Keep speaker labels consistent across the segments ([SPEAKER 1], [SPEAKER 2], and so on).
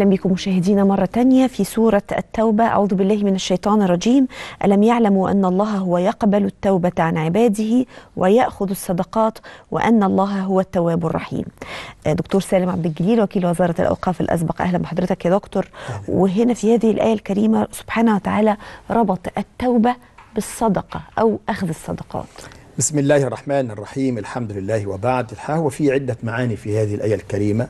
[SPEAKER 1] أهلا بكم مشاهدينا مرة تانية في سورة التوبة أعوذ بالله من الشيطان الرجيم ألم يعلموا أن الله هو يقبل التوبة عن عباده ويأخذ الصدقات وأن الله هو التواب الرحيم آه، دكتور سالم عبد الجليل وكيل وزارة الأوقاف الأسبق أهلا بحضرتك يا دكتور وهنا في هذه الآية الكريمة سبحانه وتعالى ربط التوبة بالصدقة أو أخذ الصدقات
[SPEAKER 2] بسم الله الرحمن الرحيم الحمد لله وبعد هو في عدة معاني في هذه الآية الكريمة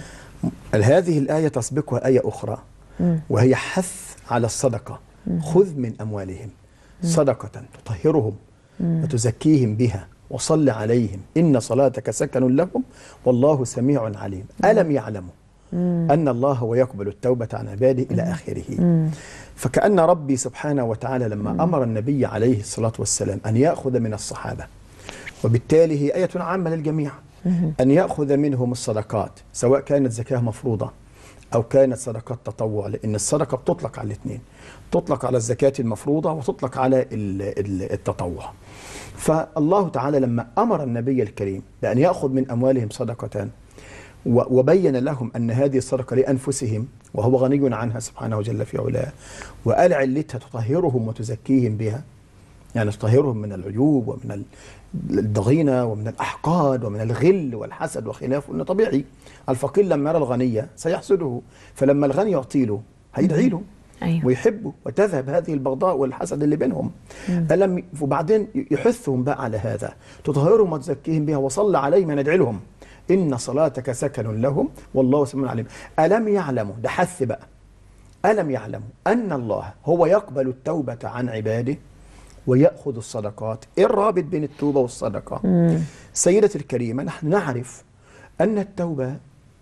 [SPEAKER 2] هذه الآية تسبقها آية أخرى وهي حث على الصدقة خذ من أموالهم صدقة تطهرهم وتزكيهم بها وصل عليهم إن صلاتك سكن لهم والله سميع عليم ألم يعلموا أن الله هو يقبل التوبة عن عباده إلى آخره فكأن ربي سبحانه وتعالى لما أمر النبي عليه الصلاة والسلام أن يأخذ من الصحابة وبالتالي هي آية عامة للجميع أن يأخذ منهم الصدقات سواء كانت زكاة مفروضة أو كانت صدقات تطوع لأن الصدقة بتطلق على الاثنين تطلق على الزكاة المفروضة وتطلق على ال- ال- التطوع فالله تعالى لما أمر النبي الكريم بأن يأخذ من أموالهم صدقة و- وبين لهم أن هذه الصدقة لأنفسهم وهو غني عنها سبحانه جل في علاه وقال علتها تطهرهم وتزكيهم بها يعني تطهرهم من العيوب ومن ال- الضغينة ومن الأحقاد ومن الغل والحسد وخلافه إنه طبيعي الفقير لما يرى الغني سيحسده فلما الغني يعطي له هيدعي له
[SPEAKER 1] أيوة.
[SPEAKER 2] ويحبه وتذهب هذه البغضاء والحسد اللي بينهم ألم وبعدين يحثهم بقى على هذا تطهرهم وتزكيهم بها وصل عليهم ندعي لهم إن صلاتك سكن لهم والله سميع عليم ألم يعلموا ده حث بقى ألم يعلموا أن الله هو يقبل التوبة عن عباده ويأخذ الصدقات إيه الرابط بين التوبة والصدقة سيدتي الكريمة نحن نعرف أن التوبة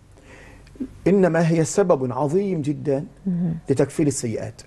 [SPEAKER 2] إنما هي سبب عظيم جدا لتكفير السيئات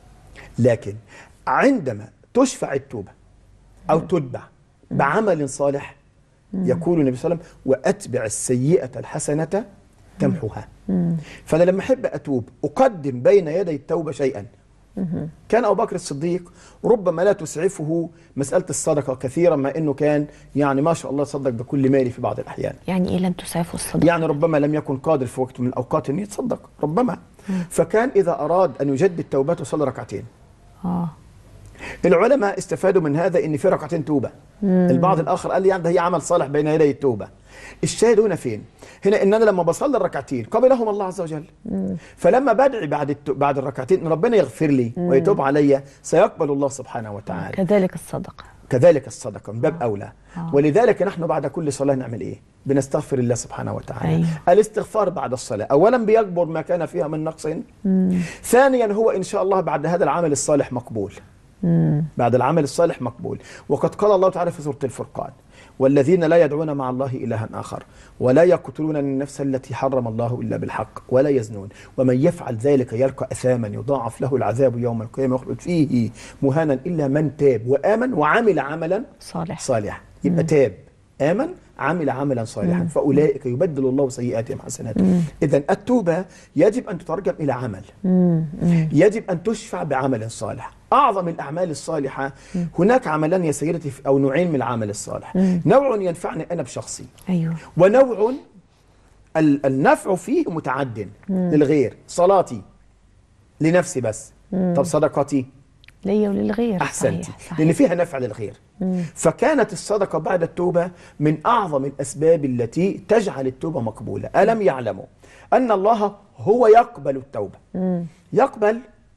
[SPEAKER 2] لكن عندما تشفع التوبة أو تتبع بعمل صالح يقول النبي صلى الله عليه وسلم وأتبع السيئة الحسنة تمحوها فأنا لما أحب أتوب أقدم بين يدي التوبة شيئا كان أبو بكر الصديق ربما لا تسعفه مسألة الصدقة كثيرا مع أنه كان يعني ما شاء الله صدق بكل ماله في بعض الأحيان
[SPEAKER 1] يعني إيه لم تسعفوا الصدقة
[SPEAKER 2] يعني ربما لم يكن قادر في وقت من الأوقات أن يتصدق ربما فكان إذا أراد أن يجدد توبته صلى ركعتين
[SPEAKER 1] آه
[SPEAKER 2] العلماء استفادوا من هذا ان في ركعتين توبه البعض الاخر قال لي يعني ده هي عمل صالح بين يدي التوبه الشاهد هنا فين هنا ان انا لما بصلي الركعتين قبلهم الله عز وجل فلما بدعي بعد الت... بعد الركعتين ان ربنا يغفر لي ويتوب علي سيقبل الله سبحانه وتعالى
[SPEAKER 1] كذلك الصدقة
[SPEAKER 2] كذلك الصدقة من باب أولى ولذلك نحن بعد كل صلاة نعمل إيه بنستغفر الله سبحانه وتعالى
[SPEAKER 1] أيوه.
[SPEAKER 2] الاستغفار بعد الصلاة أولا بيكبر ما كان فيها من نقص ثانيا هو إن شاء الله بعد هذا العمل الصالح مقبول بعد العمل الصالح مقبول وقد قال الله تعالى في سورة الفرقان والذين لا يدعون مع الله إلها آخر ولا يقتلون النفس التي حرم الله إلا بالحق ولا يزنون ومن يفعل ذلك يلقى أثاما يضاعف له العذاب يوم القيامة يخلد فيه مهانا إلا من تاب وآمن وعمل عملا
[SPEAKER 1] صالح
[SPEAKER 2] صالح يبقى تاب آمن عمل عملا صالحا فأولئك يبدل الله سيئاتهم حسنات إذا التوبة يجب أن تترجم إلى عمل يجب أن تشفع بعمل صالح أعظم الأعمال الصالحة هناك عملان يا سيدتي أو نوعين من العمل الصالح نوع ينفعني أنا بشخصي
[SPEAKER 1] أيوه
[SPEAKER 2] ونوع ال- النفع فيه متعد للغير صلاتي لنفسي بس طب صدقتي
[SPEAKER 1] ليا وللغير
[SPEAKER 2] احسنتي
[SPEAKER 1] صحيح. صحيح.
[SPEAKER 2] لان فيها نفع للغير فكانت الصدقه بعد التوبه من اعظم الاسباب التي تجعل التوبه مقبوله الم يعلموا ان الله هو يقبل التوبه يقبل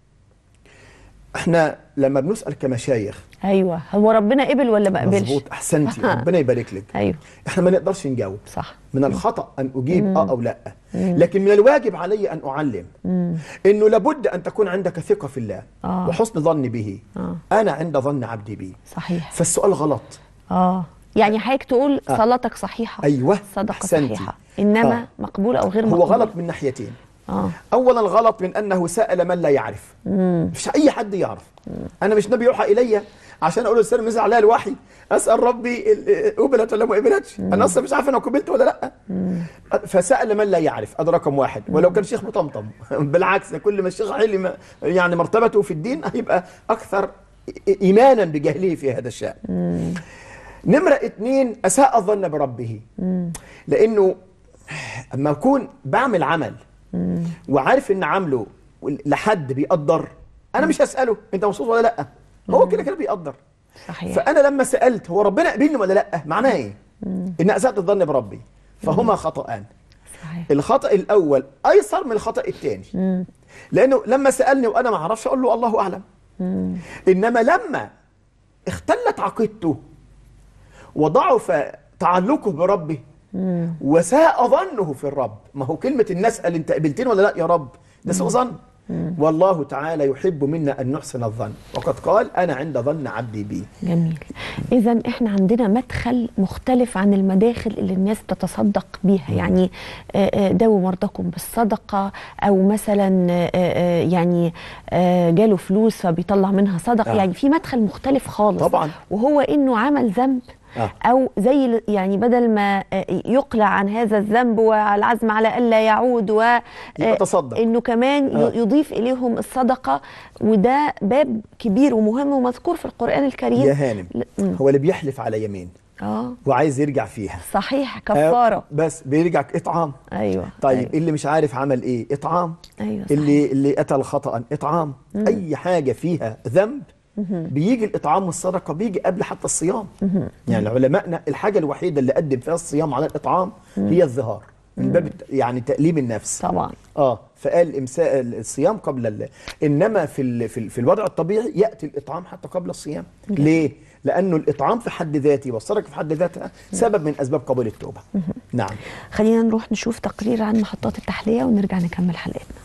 [SPEAKER 2] احنا لما بنسال كمشايخ
[SPEAKER 1] أيوه هو ربنا قبل ولا ما قبلش
[SPEAKER 2] مظبوط احسنتي ربنا يبارك لك
[SPEAKER 1] أيوه
[SPEAKER 2] احنا ما نقدرش نجاوب
[SPEAKER 1] صح
[SPEAKER 2] من الخطأ أن أجيب آه أو لا لكن من الواجب علي أن أعلم إنه لابد أن تكون عندك ثقة في الله
[SPEAKER 1] آه.
[SPEAKER 2] وحسن ظن به
[SPEAKER 1] آه.
[SPEAKER 2] أنا عند ظن عبدي بي
[SPEAKER 1] صحيح
[SPEAKER 2] فالسؤال غلط
[SPEAKER 1] اه يعني حضرتك تقول صلاتك صحيحة
[SPEAKER 2] أيوة،
[SPEAKER 1] صدقة
[SPEAKER 2] أحسنتي.
[SPEAKER 1] صحيحة إنما
[SPEAKER 2] آه.
[SPEAKER 1] مقبولة أو غير
[SPEAKER 2] هو
[SPEAKER 1] مقبولة
[SPEAKER 2] غلط من ناحيتين
[SPEAKER 1] اه
[SPEAKER 2] أولا غلط من أنه سأل من لا يعرف مش أي حد يعرف أنا مش نبي يوحى إلي عشان أقول السر نزل عليها الوحي أسأل ربي ال- قبلت ولا ما قبلتش أنا أصلا مش عارف أنا قبلت ولا لأ فسأل من لا يعرف هذا رقم واحد ولو كان شيخ مطمطم بالعكس كل ما الشيخ علم يعني مرتبته في الدين هيبقى أكثر إيمانا بجهله في هذا الشأن نمرة اتنين أساء الظن بربه لأنه أما أكون بعمل عمل وعارف ان عامله لحد بيقدر انا مش هساله انت مبسوط ولا لا هو كده كده بيقدر
[SPEAKER 1] صحيح
[SPEAKER 2] فانا لما سالت هو ربنا قبلني ولا لا معناه ايه ان اسات الظن بربي فهما خطأان
[SPEAKER 1] صحيح
[SPEAKER 2] الخطأ الأول أيسر من الخطأ الثاني لأنه لما سألني وأنا ما أعرفش أقول له الله أعلم إنما لما اختلت عقيدته وضعف تعلقه بربه وساء ظنه في الرب ما هو كلمة الناس قال أنت قبلتني ولا لا يا رب ده سوء ظن والله تعالى يحب منا أن نحسن الظن وقد قال أنا عند ظن عبدي بي
[SPEAKER 1] جميل اذا احنا عندنا مدخل مختلف عن المداخل اللي الناس بتتصدق بيها يعني آه، آه، داووا مرضاكم بالصدقه او مثلا آه، آه، يعني آه، جاله فلوس فبيطلع منها صدقه
[SPEAKER 2] آه.
[SPEAKER 1] يعني في مدخل مختلف خالص
[SPEAKER 2] طبعاً.
[SPEAKER 1] وهو انه عمل ذنب
[SPEAKER 2] آه.
[SPEAKER 1] او زي ال- يعني بدل ما آه، يقلع عن هذا الذنب والعزم على الا يعود و آه،
[SPEAKER 2] يتصدق.
[SPEAKER 1] انه كمان ي-
[SPEAKER 2] آه.
[SPEAKER 1] يضيف اليهم الصدقه وده باب كبير ومهم ومذكور في القران الكريم
[SPEAKER 2] يا هانم
[SPEAKER 1] ل- مم.
[SPEAKER 2] هو اللي بيحلف على يمين
[SPEAKER 1] اه
[SPEAKER 2] وعايز يرجع فيها
[SPEAKER 1] صحيح كفاره
[SPEAKER 2] آه، بس بيرجع إطعام
[SPEAKER 1] ايوه
[SPEAKER 2] طيب
[SPEAKER 1] أيوة.
[SPEAKER 2] اللي مش عارف عمل ايه اطعام
[SPEAKER 1] أيوة صحيح.
[SPEAKER 2] اللي اللي قتل خطا اطعام اي حاجه فيها ذنب بيجي الاطعام والصدقه بيجي قبل حتى الصيام يعني علمائنا الحاجه الوحيده اللي قدم فيها الصيام على الاطعام هي الظهار من باب الت- يعني تأليم النفس
[SPEAKER 1] طبعا
[SPEAKER 2] اه فقال امساء الصيام قبل ال... انما في ال... في, ال... في الوضع الطبيعي ياتي الاطعام حتى قبل الصيام ليه لانه الاطعام في حد ذاته والصدقه في حد ذاتها سبب من اسباب قبول التوبه نعم
[SPEAKER 1] خلينا نروح نشوف تقرير عن محطات التحليه ونرجع نكمل حلقتنا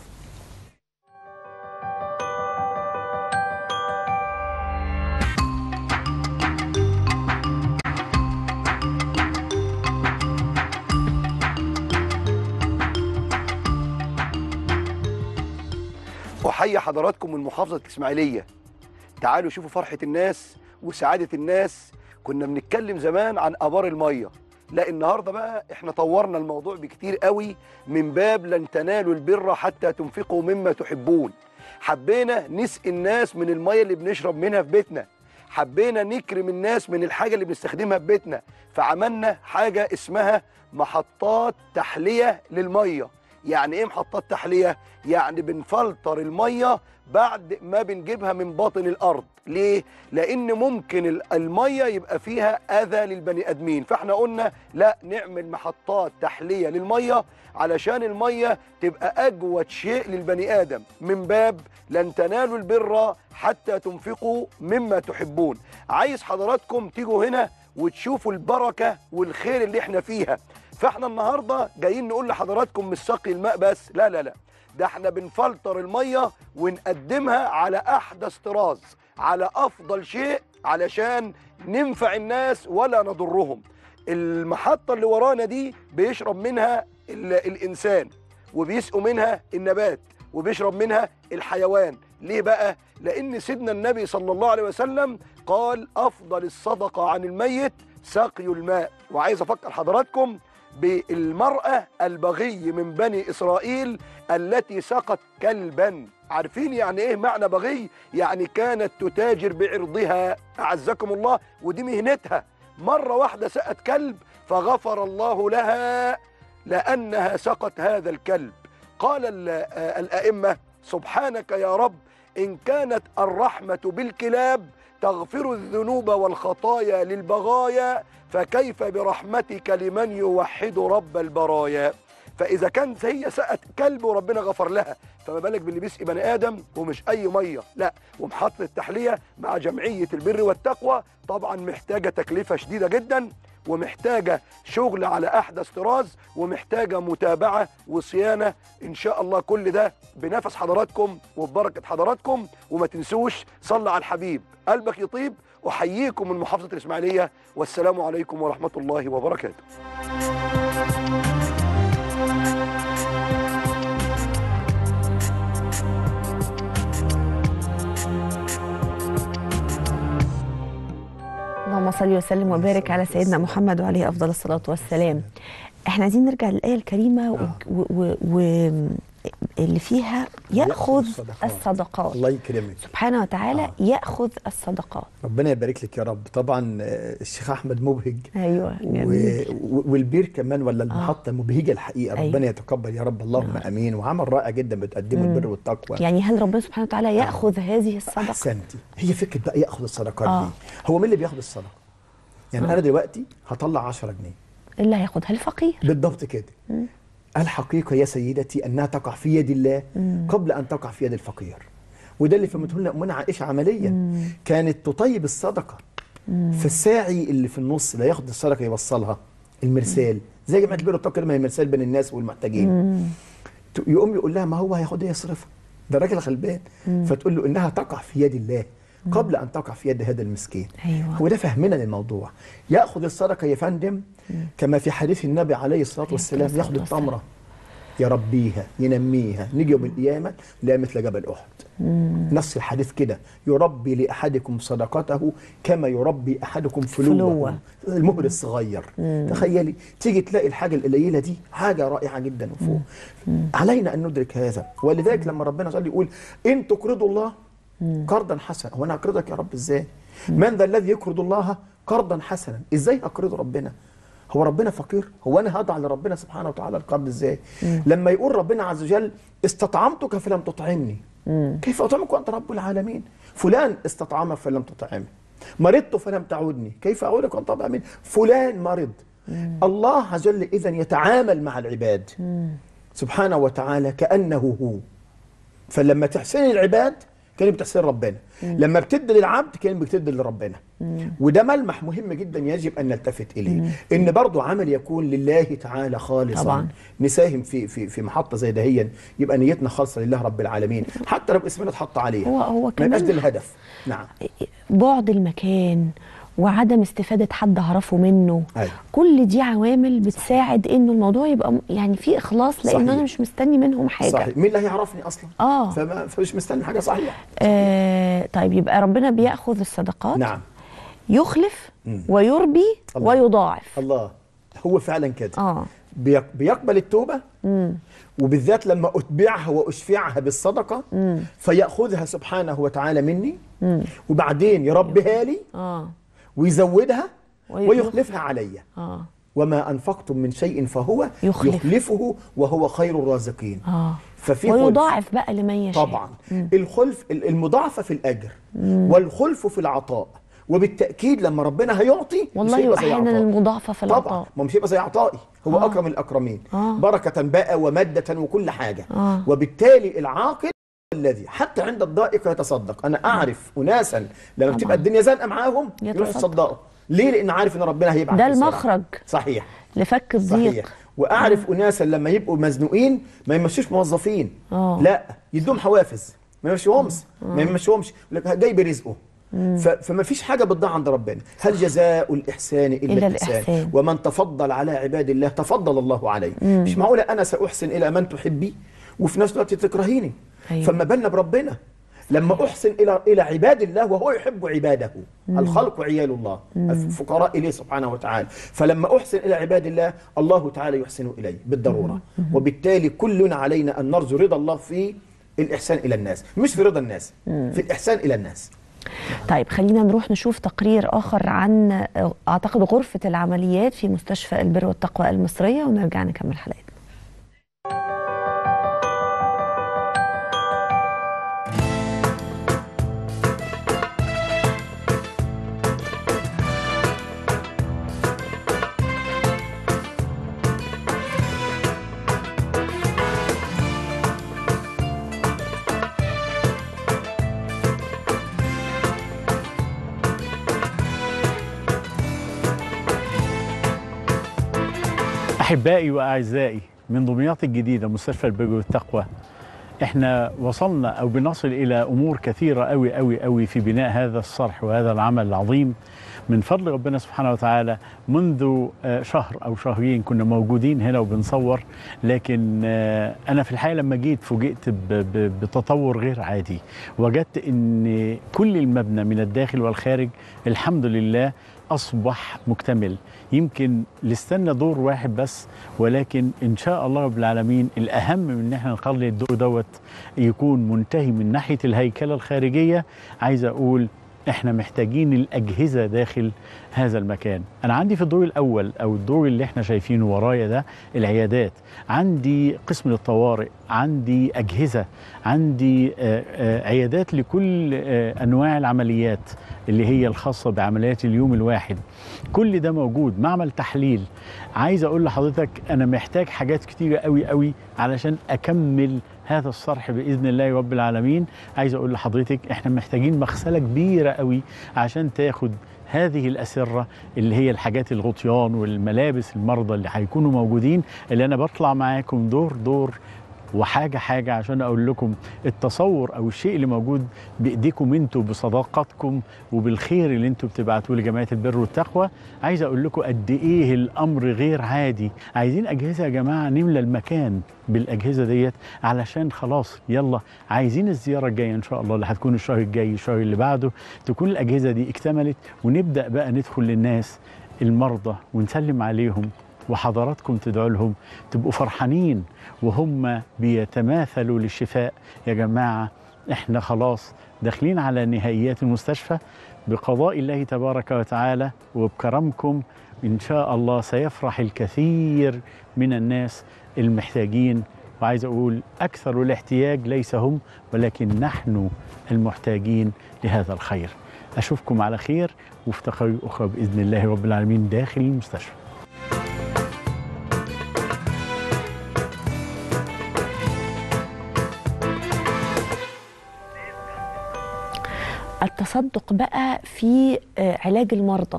[SPEAKER 3] أحيي حضراتكم من محافظة الإسماعيلية تعالوا شوفوا فرحة الناس وسعادة الناس كنا بنتكلم زمان عن آبار المية لا النهاردة بقى احنا طورنا الموضوع بكتير قوي من باب لن تنالوا البر حتى تنفقوا مما تحبون حبينا نسقي الناس من المية اللي بنشرب منها في بيتنا حبينا نكرم الناس من الحاجة اللي بنستخدمها في بيتنا فعملنا حاجة اسمها محطات تحلية للمية يعني ايه محطات تحلية؟ يعني بنفلتر المية بعد ما بنجيبها من باطن الأرض ليه؟ لأن ممكن ال- المية يبقى فيها أذى للبني آدمين فاحنا قلنا لا نعمل محطات تحلية للمية علشان المية تبقى أجود شيء للبني آدم من باب لن تنالوا البر حتى تنفقوا مما تحبون عايز حضراتكم تيجوا هنا وتشوفوا البركة والخير اللي احنا فيها فاحنا النهارده جايين نقول لحضراتكم مش سقي الماء بس لا لا لا ده احنا بنفلتر الميه ونقدمها على احدث طراز على افضل شيء علشان ننفع الناس ولا نضرهم المحطه اللي ورانا دي بيشرب منها ال- الانسان وبيسقوا منها النبات وبيشرب منها الحيوان ليه بقى لان سيدنا النبي صلى الله عليه وسلم قال افضل الصدقه عن الميت سقي الماء وعايز افكر حضراتكم بالمرأة البغي من بني إسرائيل التي سقت كلبا عارفين يعني إيه معنى بغي؟ يعني كانت تتاجر بعرضها أعزكم الله ودي مهنتها مرة واحدة سقت كلب فغفر الله لها لأنها سقت هذا الكلب قال ال- آه الأئمة سبحانك يا رب إن كانت الرحمة بالكلاب تغفر الذنوب والخطايا للبغايا فكيف برحمتك لمن يوحد رب البرايا فإذا كانت هي سقت كلب وربنا غفر لها فما بالك باللي بيسقي بني آدم ومش أي مية لا ومحطة التحلية مع جمعية البر والتقوى طبعا محتاجة تكلفة شديدة جدا ومحتاجة شغل على أحدث طراز ومحتاجة متابعة وصيانة إن شاء الله كل ده بنفس حضراتكم وببركة حضراتكم وما تنسوش صلى على الحبيب قلبك يطيب أحييكم من محافظة الإسماعيلية والسلام عليكم ورحمة الله وبركاته
[SPEAKER 1] اللهم صل وسلم وبارك على سيدنا محمد وعليه افضل الصلاه والسلام احنا عايزين نرجع للايه الكريمه و... و... و... اللي فيها ياخذ
[SPEAKER 2] الصدقات.
[SPEAKER 1] الصدقات
[SPEAKER 2] الله يكرمك
[SPEAKER 1] سبحانه وتعالى
[SPEAKER 2] آه.
[SPEAKER 1] ياخذ الصدقات
[SPEAKER 2] ربنا يبارك لك يا رب طبعا آه، الشيخ احمد مبهج
[SPEAKER 1] ايوه
[SPEAKER 2] و...
[SPEAKER 1] جميل.
[SPEAKER 2] و- والبير كمان ولا المحطه مبهجه الحقيقه
[SPEAKER 1] أيوة.
[SPEAKER 2] ربنا يتقبل يا رب اللهم امين وعمل رائع جدا بتقدمه البر والتقوى
[SPEAKER 1] يعني هل ربنا سبحانه وتعالى ياخذ هذه الصدقه
[SPEAKER 2] احسنتي هي فكره بقى ياخذ الصدقات
[SPEAKER 1] آه.
[SPEAKER 2] دي هو مين اللي بياخذ الصدقه يعني انا دلوقتي هطلع 10 جنيه
[SPEAKER 1] اللي هياخذها الفقير
[SPEAKER 2] بالضبط كده الحقيقه يا سيدتي انها تقع في يد الله قبل ان تقع في يد الفقير وده اللي فهمته لنا امنا عائشه عمليا كانت تطيب الصدقه فالساعي اللي في النص لا ياخد الصدقه يوصلها المرسال زي جماعه البر والتقوى كده ما هي مرسال بين الناس والمحتاجين ت- يقوم يقول لها ما هو هياخدها يصرفها ده راجل غلبان فتقول له انها تقع في يد الله قبل ان تقع في يد هذا المسكين
[SPEAKER 1] أيوة.
[SPEAKER 2] هو ده فهمنا للموضوع ياخذ الصدقه يا فندم كما في حديث النبي عليه الصلاه والسلام
[SPEAKER 1] الصلاة
[SPEAKER 2] ياخذ
[SPEAKER 1] والسلام.
[SPEAKER 2] التمره يربيها ينميها نيجي يوم القيامه لا مثل جبل احد نص الحديث كده يربي لاحدكم صدقته كما يربي احدكم فلوه
[SPEAKER 1] فلوة.
[SPEAKER 2] المهر الصغير تخيلي تيجي تلاقي الحاجه القليله دي حاجه رائعه جدا وفوق علينا ان ندرك هذا ولذلك لما ربنا صلى يقول ان تقرضوا الله قرضا حسنا هو انا اقرضك يا رب ازاي من ذا الذي يقرض الله قرضا حسنا ازاي اقرض ربنا هو ربنا فقير هو انا هضع لربنا سبحانه وتعالى القرض ازاي لما يقول ربنا عز وجل استطعمتك فلم تطعمني كيف اطعمك وانت رب العالمين فلان استطعمك فلم تطعمه مرضت فلم تعودني كيف اعودك وانت رب العالمين فلان مرض الله عز وجل اذا يتعامل مع العباد سبحانه وتعالى كانه هو فلما تحسن العباد كان بتحسن ربنا لما بتدي للعبد كان بتدي لربنا وده ملمح مهم جدا يجب ان نلتفت اليه ان برضو عمل يكون لله تعالى خالصا
[SPEAKER 1] طبعا.
[SPEAKER 2] نساهم في في في محطه زي دهيا يبقى نيتنا خالصه لله رب العالمين حتى لو اسمنا اتحط عليها
[SPEAKER 1] هو- هو
[SPEAKER 2] ما
[SPEAKER 1] كمان
[SPEAKER 2] يبقاش ده الهدف نعم
[SPEAKER 1] بعد المكان وعدم استفادة حد أعرفه منه
[SPEAKER 2] أيوة.
[SPEAKER 1] كل دي عوامل بتساعد إنه الموضوع يبقى م- يعني فيه إخلاص لأن
[SPEAKER 2] صحيح.
[SPEAKER 1] أنا مش مستني منهم حاجة
[SPEAKER 2] صحيح مين اللي هيعرفني اصلا
[SPEAKER 1] آه.
[SPEAKER 2] فما فمش مستني حاجه صحيح
[SPEAKER 1] آه طيب يبقى ربنا بياخذ الصدقات
[SPEAKER 2] نعم
[SPEAKER 1] يخلف
[SPEAKER 2] مم.
[SPEAKER 1] ويربي
[SPEAKER 2] الله.
[SPEAKER 1] ويضاعف
[SPEAKER 2] الله هو فعلا كده
[SPEAKER 1] اه
[SPEAKER 2] بيق- بيقبل التوبة وبالذات لما أتبعها وأشفعها بالصدقة فيأخذها سبحانه وتعالى مني وبعدين يربيها لي
[SPEAKER 1] اه
[SPEAKER 2] ويزودها
[SPEAKER 1] وي-
[SPEAKER 2] ويخلفها عليا
[SPEAKER 1] اه
[SPEAKER 2] وما أنفقتم من شيء فهو
[SPEAKER 1] يخلف.
[SPEAKER 2] يخلفه وهو خير الرازقين
[SPEAKER 1] اه
[SPEAKER 2] ففي خلف.
[SPEAKER 1] ويضاعف بقى لمن يشاء
[SPEAKER 2] طبعا الخلف المضاعفة في الأجر والخلف في العطاء وبالتأكيد لما ربنا هيعطي مش
[SPEAKER 1] والله
[SPEAKER 2] هيبقى زي
[SPEAKER 1] واحيانا
[SPEAKER 2] عطائي.
[SPEAKER 1] المضاعفه في
[SPEAKER 2] طبعا
[SPEAKER 1] العطاء
[SPEAKER 2] ما مش هيبقى زي عطائي هو
[SPEAKER 1] آه.
[SPEAKER 2] اكرم الاكرمين
[SPEAKER 1] آه.
[SPEAKER 2] بركه بقى وماده وكل حاجه
[SPEAKER 1] آه.
[SPEAKER 2] وبالتالي العاقل الذي حتى عند الضائق يتصدق انا اعرف اناسا لما بتبقى الدنيا زنقه معاهم يروحوا
[SPEAKER 1] يتصدق.
[SPEAKER 2] يتصدقوا ليه لان عارف ان ربنا هيبعت
[SPEAKER 1] ده
[SPEAKER 2] بسرعة.
[SPEAKER 1] المخرج
[SPEAKER 2] صحيح
[SPEAKER 1] لفك الضيق
[SPEAKER 2] صحيح واعرف اناسا لما يبقوا مزنوقين ما يمشوش موظفين
[SPEAKER 1] آه.
[SPEAKER 2] لا يدوم حوافز ما يمشيهمش ما يمشيهمش يقول لك جاي برزقه ف- فما فيش حاجه بتضيع عند ربنا هل جزاء الاحسان الا,
[SPEAKER 1] إلا
[SPEAKER 2] الاحسان.
[SPEAKER 1] الإحسان.
[SPEAKER 2] ومن تفضل على عباد الله تفضل الله عليه مش معقوله انا ساحسن الى من تحبي وفي نفس الوقت تكرهيني
[SPEAKER 1] أيوة.
[SPEAKER 2] فما بالنا بربنا لما احسن الى الى عباد الله وهو يحب عباده الخلق عيال الله الفقراء اليه سبحانه وتعالى فلما احسن الى عباد الله الله تعالى يحسن اليه بالضروره وبالتالي كلنا علينا ان نرجو رضا الله في الاحسان الى الناس مش في رضا الناس في الاحسان الى الناس
[SPEAKER 1] طيب خلينا نروح نشوف تقرير آخر عن آه، أعتقد غرفة العمليات في مستشفى البر والتقوى المصرية ونرجع نكمل حلقتنا
[SPEAKER 4] أحبائي وأعزائي من دمياط الجديدة مستشفى البر والتقوى احنا وصلنا أو بنصل إلى أمور كثيرة أوي أوي أوي في بناء هذا الصرح وهذا العمل العظيم من فضل ربنا سبحانه وتعالى منذ آه، شهر او شهرين كنا موجودين هنا وبنصور لكن آه، انا في الحقيقه لما جيت فوجئت ب- ب- بتطور غير عادي وجدت ان كل المبنى من الداخل والخارج الحمد لله اصبح مكتمل يمكن لستنى دور واحد بس ولكن ان شاء الله رب العالمين الاهم من ان احنا نخلي الدور دوت يكون منتهي من ناحيه الهيكله الخارجيه عايز اقول احنا محتاجين الاجهزه داخل هذا المكان انا عندي في الدور الاول او الدور اللي احنا شايفينه ورايا ده العيادات عندي قسم للطوارئ عندي اجهزه عندي آه، آه، عيادات لكل آه، انواع العمليات اللي هي الخاصه بعمليات اليوم الواحد كل ده موجود معمل تحليل عايز اقول لحضرتك انا محتاج حاجات كتيره قوي قوي علشان اكمل هذا الصرح باذن الله رب العالمين عايز اقول لحضرتك احنا محتاجين مغسله كبيره قوي عشان تاخد هذه الأسرة اللي هي الحاجات الغطيان والملابس المرضى اللي هيكونوا موجودين اللي أنا بطلع معاكم دور دور وحاجة حاجة عشان أقول لكم التصور أو الشيء اللي موجود بإيديكم أنتوا بصداقتكم وبالخير اللي أنتوا بتبعتوه لجمعية البر والتقوى عايز أقول لكم قد إيه الأمر غير عادي عايزين أجهزة يا جماعة نملى المكان بالأجهزة ديت علشان خلاص يلا عايزين الزيارة الجاية إن شاء الله اللي هتكون الشهر الجاي الشهر اللي بعده تكون الأجهزة دي اكتملت ونبدأ بقى ندخل للناس المرضى ونسلم عليهم وحضراتكم تدعوا لهم تبقوا فرحانين وهم بيتماثلوا للشفاء يا جماعة احنا خلاص داخلين على نهائيات المستشفى بقضاء الله تبارك وتعالى وبكرمكم إن شاء الله سيفرح الكثير من الناس المحتاجين وعايز أقول أكثر الاحتياج ليس هم ولكن نحن المحتاجين لهذا الخير أشوفكم على خير وفي تقارير أخرى بإذن الله رب العالمين داخل المستشفى
[SPEAKER 1] التصدق بقى في آه، علاج المرضى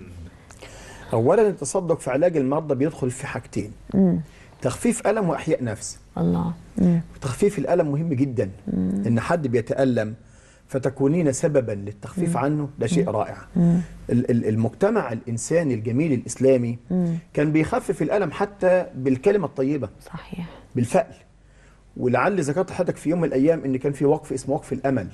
[SPEAKER 2] اولا التصدق في علاج المرضى بيدخل في حاجتين
[SPEAKER 1] مم.
[SPEAKER 2] تخفيف الم واحياء نفس
[SPEAKER 1] الله مم.
[SPEAKER 2] تخفيف الالم مهم جدا ان حد بيتالم فتكونين سببا للتخفيف عنه ده شيء رائع
[SPEAKER 1] مم.
[SPEAKER 2] ال- ال- المجتمع الانساني الجميل الاسلامي
[SPEAKER 1] مم.
[SPEAKER 2] كان بيخفف الالم حتى بالكلمه الطيبه
[SPEAKER 1] صحيح
[SPEAKER 2] بالفأل ولعل ذكرت لحضرتك في يوم من الايام ان كان في وقف اسمه وقف الامل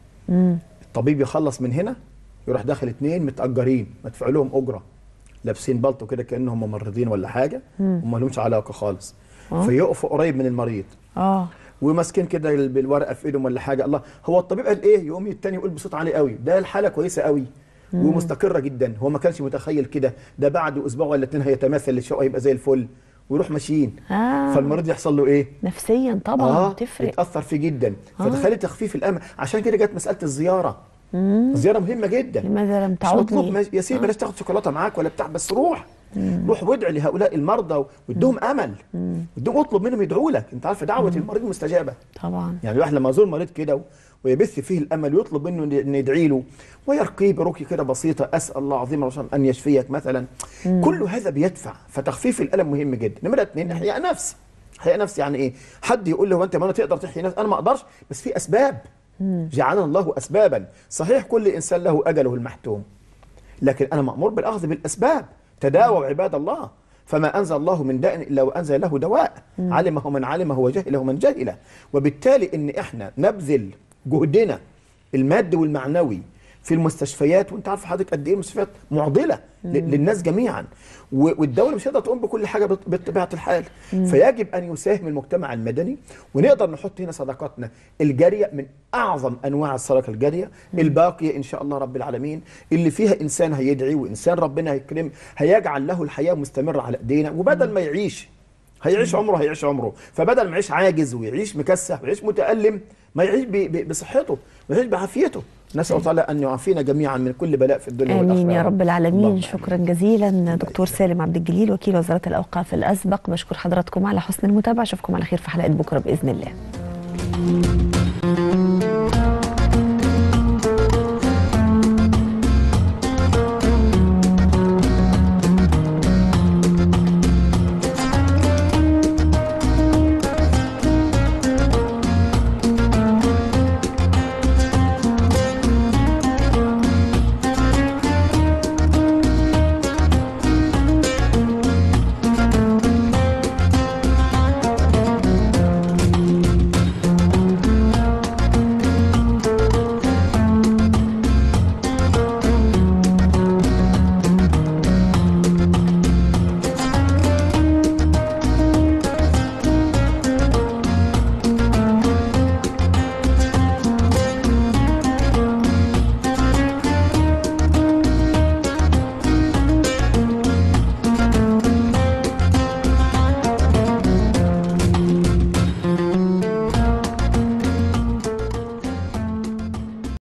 [SPEAKER 1] مم.
[SPEAKER 2] الطبيب يخلص من هنا يروح داخل اتنين متأجرين مدفوع لهم أجرة لابسين بلطو كده كأنهم ممرضين ولا حاجة وما لهمش علاقة خالص
[SPEAKER 1] آه.
[SPEAKER 2] فيقفوا قريب من المريض
[SPEAKER 1] اه
[SPEAKER 2] وماسكين كده بالورقة في ايدهم ولا حاجة الله هو الطبيب قال ايه يقوم التاني يقول بصوت عالي قوي ده الحالة كويسة قوي ومستقرة جدا هو ما كانش متخيل كده ده بعد اسبوع ولا اتنين هيتماثل الشقة هيبقى زي الفل ويروح ماشيين
[SPEAKER 1] اه
[SPEAKER 2] فالمريض يحصل له ايه
[SPEAKER 1] نفسيا طبعا
[SPEAKER 2] اه
[SPEAKER 1] تفرق
[SPEAKER 2] يتاثر فيه جدا
[SPEAKER 1] آه.
[SPEAKER 2] فتخيلي تخفيف الامل عشان كده جت مساله الزياره
[SPEAKER 1] مم.
[SPEAKER 2] الزياره مهمه جدا
[SPEAKER 1] لماذا لم
[SPEAKER 2] مش مطلوب
[SPEAKER 1] تعودني
[SPEAKER 2] ما- يا سيدي بلاش تاخد شوكولاته معاك ولا بتاع بس روح روح وادعي لهؤلاء المرضى وادهم امل ادهم اطلب منهم يدعوا لك انت عارف دعوه المريض مستجابه
[SPEAKER 1] طبعا
[SPEAKER 2] يعني الواحد لما يزور مريض كده و- ويبث فيه الامل ويطلب منه ان يدعي له ويرقيه برقيه كده بسيطه اسال الله عظيم الرحمن ان يشفيك مثلا كل هذا بيدفع فتخفيف الالم مهم جدا نمره اثنين احياء نفس احياء نفس يعني ايه حد يقول له هو انت ما أنا تقدر تحيي نفسك انا ما اقدرش بس في اسباب جعلنا الله اسبابا صحيح كل انسان له اجله المحتوم لكن انا مامور بالاخذ بالاسباب تداووا عباد الله فما انزل الله من داء الا وانزل له دواء علمه من علمه وجهله من جهله وبالتالي ان احنا نبذل جهدنا المادي والمعنوي في المستشفيات وانت عارف حضرتك قد ايه المستشفيات معضله ل- للناس جميعا و- والدوله مش هتقدر تقوم بكل حاجه بط- بطبيعه الحال فيجب ان يساهم المجتمع المدني ونقدر نحط هنا صدقاتنا الجاريه من اعظم انواع الصدقه الجاريه الباقيه ان شاء الله رب العالمين اللي فيها انسان هيدعي وانسان ربنا هيكرم هيجعل له الحياه مستمره على ايدينا وبدل ما يعيش هيعيش عمره هيعيش عمره فبدل ما يعيش عاجز ويعيش مكسح ويعيش متألم ما يعيش ب- ب- بصحته ويعيش بعافيته نسأل الله تعالى أن يعافينا جميعا من كل بلاء في الدنيا والآخرة
[SPEAKER 1] امين يا رب العالمين
[SPEAKER 2] اللهم
[SPEAKER 1] شكرا جزيلا دكتور سالم عبد الجليل وكيل وزاره الاوقاف الاسبق بشكر حضراتكم على حسن المتابعه اشوفكم على خير في حلقه بكره باذن الله